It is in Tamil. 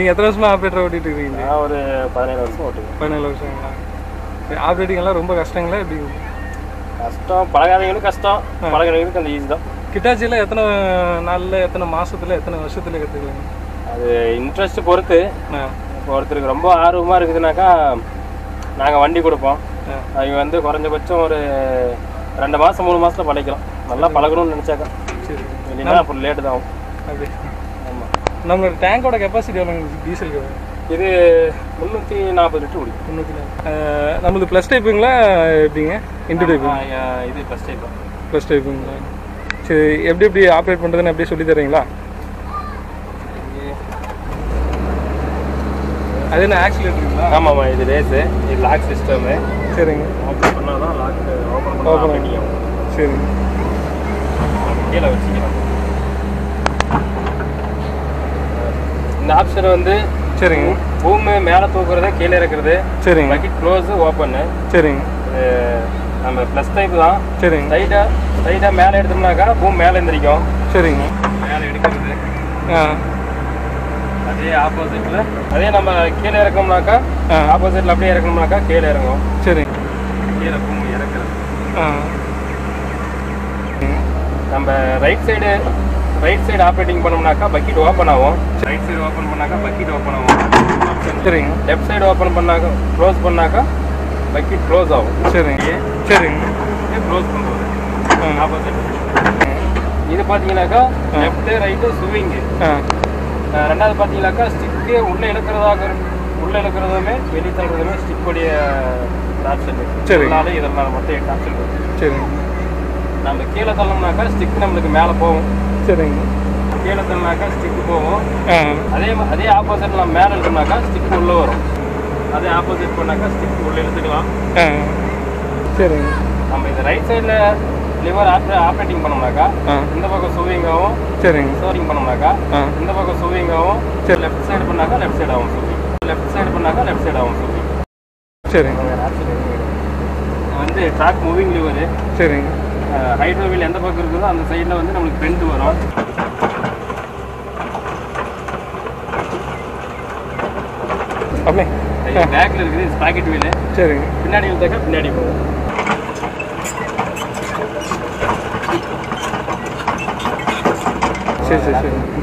நீங்கள் எத்தனை வருஷமா ஆப்ரேட்டர் ஓட்டிட்டு இருக்கீங்க நான் ஒரு பதினேழு வருஷம் ஓட்டுவேன் பதினேழு வருஷங்களா ஆப்ரேட்டிங் எல்லாம் ரொம்ப கஷ்டங்களா எப்படி கஷ்டம் பழகாதவங்களுக்கு கஷ்டம் பழகிறவங்களுக்கு அந்த ஈஸி தான் கிட்டாச்சியில் எத்தனை நாளில் எத்தனை மாசத்துல எத்தனை வருஷத்துல கற்றுக்கலாம் அது இன்ட்ரெஸ்ட் பொறுத்து ஆ இப்போ ஒருத்தருக்கு ரொம்ப ஆர்வமாக இருக்குதுனாக்கா நாங்கள் வண்டி கொடுப்போம் ஆ. அவங்க வந்து குறைஞ்சபட்சம் ஒரு ரெண்டு மாதம் மூணு மாதத்தில் பழக்கலாம் நல்லா பழகணும்னு நினச்சாக்கா சரி இல்லைன்னா அப்புறம் லேட்டு தான் ஆகும் அப்படி ஆமாம் நம்மளோட டேங்கோட கெப்பாசிட்டி எவ்வளோ டீசல் இது முந்நூற்றி நாற்பது லிட்டர் குடிக்கும் முந்நூற்றி நம்மளது ப்ளஸ் டைப்புங்களா எப்படிங்க இன்டு டைப்பு ஆ, ஆ, இது ஃபஸ்ட் டைப் தான் ப்ளஸ் டைப்புங்களா சரி எப்படி எப்படி ஆப்ரேட் பண்ணுறதுன்னு அப்படியே சொல்லி தரீங்களா அது என்ன ஆக்சிலேட்டருங்களா ஆமாம்மா இது ரேஸு இது லாக் சிஸ்டமு சரிங்க ஓப்பன் பண்ணால் தான் லாக் ஓப்பன் Open பண்ண ஆகும். முடியும் சரிங்க கீழே வச்சுக்கலாம் இந்த ஆப்ஷன் வந்து சரிங்க பூமி மேலே தூக்குறது கீழே இருக்கிறது சரிங்க பக்கெட் க்ளோஸ் ஓப்பனு சரிங்க நம்ம ப்ளஸ் டைப் தான் சரிங்க டைட்டாக டைட்டாக மேலே எடுத்தோம்னாக்கா பூமி மேலே எந்திரிக்கும் சரிங்க மேலே எடுக்கிறது ஆ அதே ஆப்போசிட்டில் அதே நம்ம கீழே இறக்கணும்னாக்கா ஆ. ஆப்போசிட்டில் அப்படியே இறக்கணும்னாக்கா கீழே இறங்கும் சரிங்க கீழே பூமி இறக்குறது ஆ நம்ம right side right side operating பண்ணோம்னாக்கா பக்கெட் ஓப்பன் ஆகும் ரைட் சைடு ஓப்பன் பண்ணாக்கா பக்கெட் ஓப்பன் ஆகும் சரிங்க லெஃப்ட் சைடு ஓப்பன் பண்ணாக்கா க்ளோஸ் பண்ணாக்கா பக்கெட் க்ளோஸ் ஆகும் சரிங்க சரிங்க க்ளோஸ் பண்ணுறது ஆ. ஆப்போசிட் இது பார்த்தீங்கன்னாக்கா லெஃப்ட்டு ரைட்டு ஸ்விங்கு ஆ ரெண்டாவது பார்த்தீங்கன்னாக்கா ஸ்டிக்கு உள்ளே இழுக்கிறதாக உள்ளே இழுக்கிறதுமே வெளியே தள்ளுறதுமே ஸ்டிக்குடைய ஆப்ஷன் சரி. இதனால இதனால மட்டும் எட்டு ஆப்ஷன் இருக்கு சரிங்க நம்ம கீழே தள்ளோம்னாக்கா ஸ்டிக் நம்மளுக்கு மேலே போகும் சரிங்க கீழே தள்ளினாக்கா ஸ்டிக் போகும் ஆ அதே மா- அதே ஆப்போசிட் நம்ம மேலே இழுத்தோம்னாக்கா ஸ்டிக் உள்ளே வரும் அதே ஆப்போசிட் பண்ணாக்கா ஸ்டிக் உள்ளே இழுத்துக்கலாம் ஆ சரிங்க நம்ம இந்த ரைட் சைடில் லிவர் ஆப்ரே ஆப்ரேட்டிங் பண்ணோம்னாக்கா ஆ இந்த பக்கம் சுவிங்காகவும் சரிங்க ஸ்டோரிங் பண்ணோம்னாக்கா ஆ இந்த பக்கம் சுவிங்காகவும் சரி. லெஃப்ட் சைடு பண்ணாக்கா லெஃப்ட் சைடு ஆகும் சுவிங் லெஃப்ட் சைடு பண்ணாக்கா லெஃப்ட் சைடு ஆகும் சுவிங் சரிங்க வந்து ட்ராக் மூவிங் லிவர் சரிங்க ஹைட்ரோ வீல் எந்த பக்கம் இருக்குதோ அந்த சைடில் வந்து நம்மளுக்கு பெண்ட் வரும் அப்படியே பேக்கில் இருக்குது ஸ்பாக்கெட் வீல் சரிங்க பின்னாடி இழுத்தாக்கா பின்னாடி போகும் சரி சரி சரி